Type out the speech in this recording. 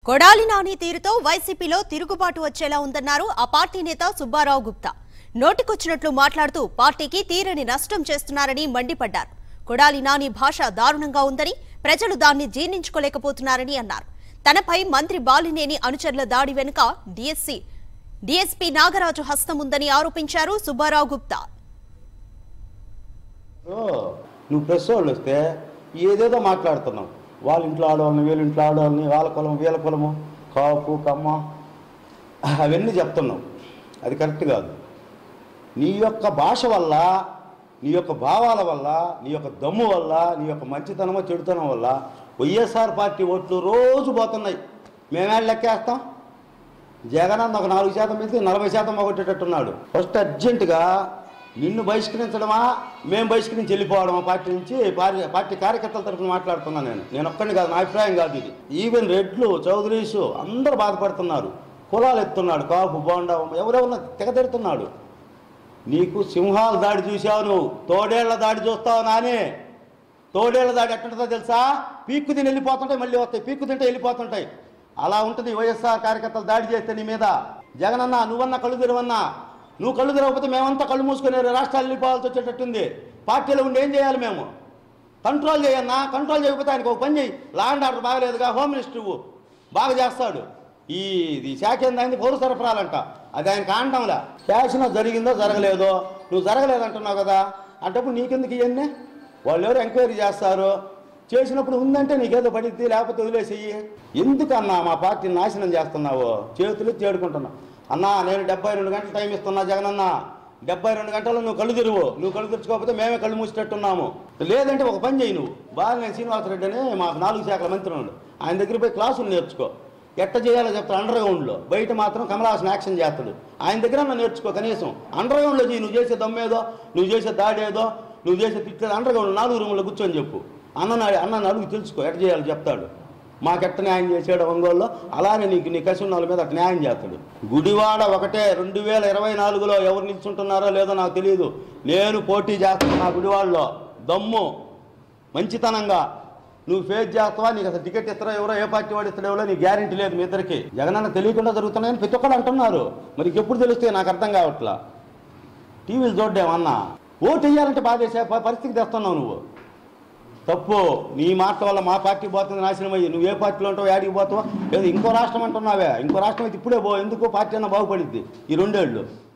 కొడాలి నాని తీరుతో వైసీపీలో తిరుగుబాటు వచ్చేలా ఉందన్నారు ఆ పార్టీ నేత సుబ్బారావు గుప్తా నోటికొచ్చినట్లు మాట్లాడుతూ పార్టీకి తీరని నష్టం చేస్తున్నారని మండిపడ్డారు కొడాలి నాని భాష దారుణంగా ఉందని ప్రజలు దాన్ని జీర్ణించుకోలేకపోతున్నారని అన్నారు తనపై మంత్రి బాలినేని అనుచరుల దాడి వెనుక డిఎస్సీ డీఎస్పీ నాగరాజు హస్తం ఉందని ఆరోపించారు సుబ్బారావు గుప్తా ఓ, నువ్వు ప్రెస్ వాళ్ళు వస్తే ఏదేదో మాట్లాడుతున్నావు వాళ్ళ ఇంట్లో ఆడవాళ్ళని వీళ్ళ ఇంట్లో ఆడవాళ్ళని వాళ్ళ కులం వీళ్ళ కులము కాపు కమ్మ అవన్నీ చెప్తున్నావు అది కరెక్ట్ కాదు నీ యొక్క భాష వల్ల నీ యొక్క భావాల వల్ల నీ యొక్క దమ్ము వల్ల నీ యొక్క మంచితనమో చెడుతనం వల్ల వైఎస్ఆర్ పార్టీ ఓట్లు రోజు పోతున్నాయి మేమేళ్ళు లెక్కేస్తాం జగనన్న ఒక నాలుగు శాతం మీద నలభై శాతం పోగొట్టేటట్టున్నాడు ఫస్ట్ అర్జెంటుగా నిన్ను బహిష్కరించడమా మేము బహిష్కరించి వెళ్ళిపోవడమా పార్టీ నుంచి పార్టీ పార్టీ కార్యకర్తల తరఫున మాట్లాడుతున్నాను నేను నేను ఒక్కడిని కాదు నా అభిప్రాయం కాదు ఇది ఈవెన్ రెడ్లు చౌదరీసు అందరూ బాధపడుతున్నారు కులాలు ఎత్తున్నాడు కాపు బోండా ఎవరెవరన్నా తెగదెడుతున్నాడు నీకు సింహాల దాడి చూసావు నువ్వు తోడేళ్ల దాడి చూస్తావు నానే తోడేళ్ల దాడి ఎట్టుంటుందో తెలుసా పీక్కు తిని వెళ్ళిపోతుంటాయి మళ్ళీ వస్తాయి పీక్కు తింటే వెళ్ళిపోతుంటాయి అలా ఉంటుంది వైఎస్ఆర్ కార్యకర్తలు దాడి చేస్తే నీ మీద జగనన్న నువ్వన్నా కళ్ళు తెరవన్నా నువ్వు కళ్ళు తెరవకపోతే మేమంతా కళ్ళు మూసుకుని రాష్ట్రాలు వెళ్ళిపోవాల్సి వచ్చేటట్టుంది పార్టీలో ఉండి ఏం చేయాలి మేము కంట్రోల్ చేయన్నా కంట్రోల్ చేయకపోతే ఆయనకు ఒక పని చేయి లా అండ్ ఆర్డర్ బాగలేదుగా హోమ్ మినిస్టర్ ఇవ్వు. బాగా చేస్తాడు ఈ ఇది శాఖ ఏందైంది పౌర సరఫరాలంట అది ఆయన కాండంలా శాసన జరిగిందో జరగలేదో నువ్వు జరగలేదంటున్నావు కదా అంటప్పుడు నీకెందుకు ఇవన్నీ వాళ్ళు ఎవరు ఎంక్వైరీ చేస్తారు చేసినప్పుడు ఉందంటే నీకేదో పడిద్ది లేకపోతే వదిలేసేయి ఎందుకన్నా మా పార్టీని నాశనం చేస్తున్నావు చేతులు తేడుకుంటున్నావు అన్నా నేను డెబ్బై రెండు గంటలు టైం ఇస్తున్నా జగనన్న డెబ్బై రెండు గంటలు నువ్వు కళ్ళు తెరువు నువ్వు కళ్ళు తెరుచుకోకపోతే మేమే కళ్ళు మూసేటట్టున్నాము లేదంటే ఒక పని చేయి నువ్వు బాగా నేను శ్రీనివాసరెడ్డి అని మాకు నాలుగు శాఖల మంత్రి ఉన్నాడు ఆయన దగ్గర పోయి క్లాసులు నేర్చుకో ఎట్ట చేయాలో చెప్తాడు అండర్ గ్రౌండ్లో బయట మాత్రం కమలాసన్ యాక్షన్ చేస్తాడు ఆయన దగ్గర నన్ను నేర్చుకో కనీసం అండర్ గ్రౌండ్లో చేయి నువ్వు చేసే దమ్మేదో నువ్వు చేసే దాడి ఏదో నువ్వు చేసే తిట్టేది అండర్ గ్రౌండ్ నాలుగు రూముల్లో కూర్చొని చెప్పు అన్న అన్న అడుగు తెలుసుకో ఎట్ట చేయాలో చెప్తాడు మాకెట్ట న్యాయం చేసాడు ఒంగోలులో అలానే నీకు నీ కసి ఉన్న వాళ్ళ మీద అట్ట న్యాయం చేస్తాడు గుడివాడ ఒకటే రెండు వేల ఇరవై నాలుగులో ఎవరు నిల్చుంటున్నారో లేదో నాకు తెలియదు నేను పోటీ చేస్తాను నా గుడివాడలో దమ్ము మంచితనంగా నువ్వు ఫేస్ చేస్తావా నీకు అసలు టికెట్ ఇస్తారో ఎవరో ఏ పార్టీ వాడు ఇస్తాడో ఎవరో నీ గ్యారెంటీ లేదు మీ ఇద్దరికి జగనన్న తెలియకుండా జరుగుతున్నాయని ప్రతి ఒక్కరు అంటున్నారు మరి ఎప్పుడు తెలుస్తాయి నాకు అర్థం కావట్లా టీవీలు చూడ్డామన్నా ఓటు వేయాలంటే బాధేసే ప- పరిస్థితికి తెస్తున్నావు నువ్వు తప్పు నీ మాట వల్ల మా పార్టీ పోతుంది నాశనం అయ్యి నువ్వు ఏ పార్టీలో ఉంటావు యాడికి పోతావో లేదు ఇంకో రాష్ట్రం అంటున్నావే ఇంకో రాష్ట్రం అయితే ఇప్పుడే పో ఎందుకో పార్టీ అన్న బాగుపడిద్ది ఈ రెండేళ్ళు